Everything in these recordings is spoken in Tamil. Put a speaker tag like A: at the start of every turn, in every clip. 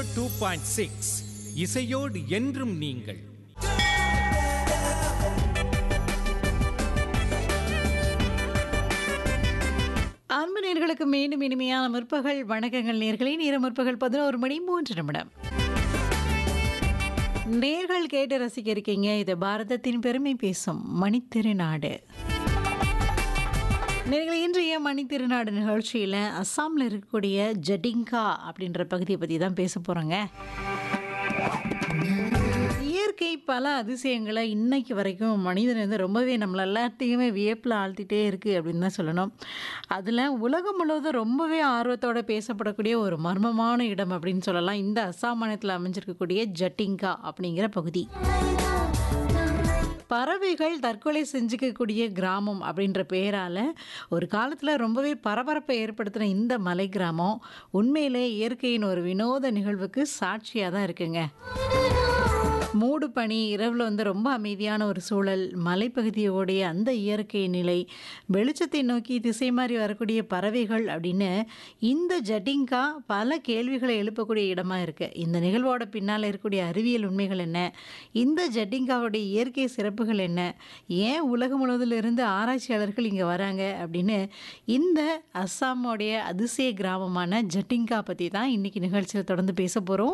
A: டூ பாயிண்ட் சிக்ஸ் இசையோடு என்றும் நீங்கள்
B: அன்பு நேர்களுக்கு மீண்டும் இனிமையான முற்பகல் வணக்கங்கள் நேர்களை நேர முற்பகல் பதினோரு மணி மூன்று நிமிடம் நேர்கள் கேட்டு ரசிக்க இருக்கீங்க இது பாரதத்தின் பெருமை பேசும் மணித்திருநாடு நேர்களை இன்றைய மணித்திருநாடு நிகழ்ச்சியில் அஸ்ஸாமில் இருக்கக்கூடிய ஜடிங்கா அப்படின்ற பகுதியை பற்றி தான் பேச போகிறோங்க இயற்கை பல அதிசயங்களை இன்னைக்கு வரைக்கும் மனிதன் வந்து ரொம்பவே நம்மள எல்லாத்தையுமே வியப்பில் ஆழ்த்திட்டே இருக்குது அப்படின்னு தான் சொல்லணும் அதில் உலகம் முழுவதும் ரொம்பவே ஆர்வத்தோட பேசப்படக்கூடிய ஒரு மர்மமான இடம் அப்படின்னு சொல்லலாம் இந்த அஸ்ஸாம் மாநிலத்தில் அமைஞ்சிருக்கக்கூடிய ஜட்டிங்கா அப்படிங்கிற பகுதி பறவைகள் தற்கொலை செஞ்சுக்கக்கூடிய கிராமம் அப்படின்ற பெயரால் ஒரு காலத்தில் ரொம்பவே பரபரப்பை ஏற்படுத்தின இந்த மலை கிராமம் உண்மையிலே இயற்கையின் ஒரு வினோத நிகழ்வுக்கு சாட்சியாக தான் இருக்குங்க மூடு பனி இரவில் வந்து ரொம்ப அமைதியான ஒரு சூழல் மலைப்பகுதியோடைய அந்த இயற்கை நிலை வெளிச்சத்தை நோக்கி திசை மாறி வரக்கூடிய பறவைகள் அப்படின்னு இந்த ஜட்டிங்கா பல கேள்விகளை எழுப்பக்கூடிய இடமா இருக்கு இந்த நிகழ்வோட பின்னால் இருக்கக்கூடிய அறிவியல் உண்மைகள் என்ன இந்த ஜட்டிங்காவுடைய இயற்கை சிறப்புகள் என்ன ஏன் உலகம் முழுவதிலிருந்து ஆராய்ச்சியாளர்கள் இங்கே வராங்க அப்படின்னு இந்த அஸ்ஸாமோடைய அதிசய கிராமமான ஜட்டிங்கா பற்றி தான் இன்னைக்கு நிகழ்ச்சியில் தொடர்ந்து பேச போகிறோம்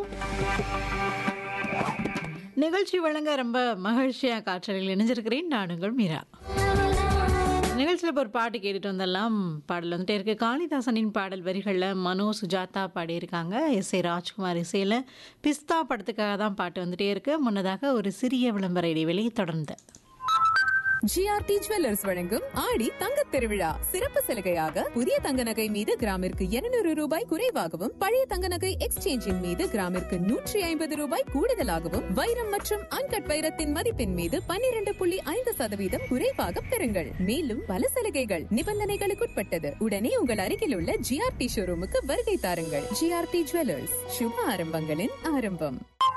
B: நிகழ்ச்சி வழங்க ரொம்ப மகிழ்ச்சியாக காற்றலில் இணைஞ்சிருக்கிறேன் நானுங்கள் மீரா நிகழ்ச்சியில் இப்போ ஒரு பாட்டு கேட்டுட்டு வந்தெல்லாம் பாடல் வந்துட்டே இருக்கு காளிதாசனின் பாடல் வரிகளில் மனோ சுஜாதா பாடியிருக்காங்க எஸ் ஏ ராஜ்குமார் இசையில் பிஸ்தா படத்துக்காக தான் பாட்டு வந்துட்டே இருக்கு முன்னதாக ஒரு சிறிய விளம்பர இடைவெளி தொடர்ந்து
C: ஜிஆர்டி ஜுவல்லர்ஸ் வழங்கும் ஆடி தங்கத் திருவிழா சிறப்பு சலுகையாக புதிய தங்க நகை மீது கிராமிற்கு 200 ரூபாய் குறைவாகவும் பழைய தங்க நகை எக்ஸ்சேஞ்சின் மீது கிராமிற்கு நூற்றி ஐம்பது ரூபாய் கூடுதலாகவும் வைரம் மற்றும் அன்கட் வைரத்தின் மதிப்பின் மீது 12.5% புள்ளி ஐந்து சதவீதம் குறைவாக பெறுங்கள் மேலும் பல சலுகைகள் நிபந்தனைகளுக்குட்பட்டது உடனே உங்கள் அருகில் உள்ள ஜிஆர்டி ஷோரூமுக்கு வருகை தாருங்கள் ஜிஆர்டி ஜுவல்லர்ஸ் சுப ஆரம்பங்களின் ஆரம்பம்